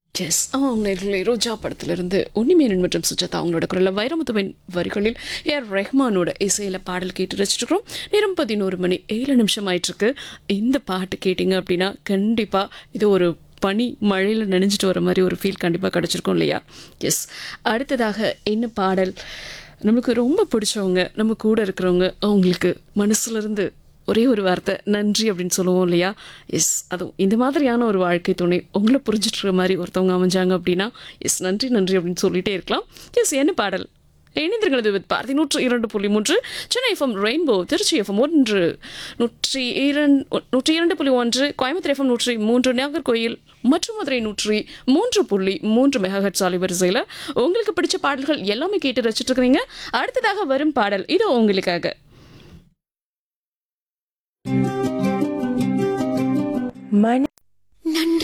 S ஆமாம் நேர்களே ரோஜா படத்திலிருந்து உன்னிமேனன் மற்றும் சுஜாதா அவங்களோட குரலில் வைரமுத்துவின் வரிகளில் ஏஆர் ரெஹ்மானோட இசையில் பாடல் கேட்டு ரசிச்சிருக்கிறோம் நேரம் பதினோரு மணி ஏழு நிமிஷம் ஆயிட்டிருக்கு இந்த பாட்டு கேட்டிங்க அப்படின்னா கண்டிப்பாக இது ஒரு பனி மழையில் நனைஞ்சிட்டு வர மாதிரி ஒரு ஃபீல் கண்டிப்பாக கிடச்சிருக்கும் இல்லையா எஸ் அடுத்ததாக என்ன பாடல் நமக்கு ரொம்ப பிடிச்சவங்க நம்ம கூட இருக்கிறவங்க அவங்களுக்கு மனசுலேருந்து ஒரே ஒரு வார்த்தை நன்றி அப்படின்னு சொல்லுவோம் இல்லையா எஸ் அதுவும் இந்த மாதிரியான ஒரு வாழ்க்கை துணை உங்களை புரிஞ்சிட்டு மாதிரி ஒருத்தவங்க அமைஞ்சாங்க அப்படின்னா எஸ் நன்றி நன்றி அப்படின்னு சொல்லிட்டே இருக்கலாம் எஸ் என்ன பாடல் இணைந்திருக்கிறது வித் பாரதி நூற்று இரண்டு புள்ளி மூன்று Chennai FM rainbow Tiruchi FM ஒன்று நூற்றி இரண்டு நூற்றி இரண்டு புள்ளி ஒன்று கோயம்புத்தூர் எஃப்எம் நூற்றி மூன்று நாகர்கோயில் மற்றும் மதுரை நூற்றி மூன்று புள்ளி மூன்று மெகாஹட் சாலை வரிசையில் உங்களுக்கு பிடிச்ச பாடல்கள் எல்லாமே கேட்டு ரசிச்சுட்டு இருக்கிறீங்க அடுத்ததாக வரும் பாடல் இது உங்களுக்காக மணி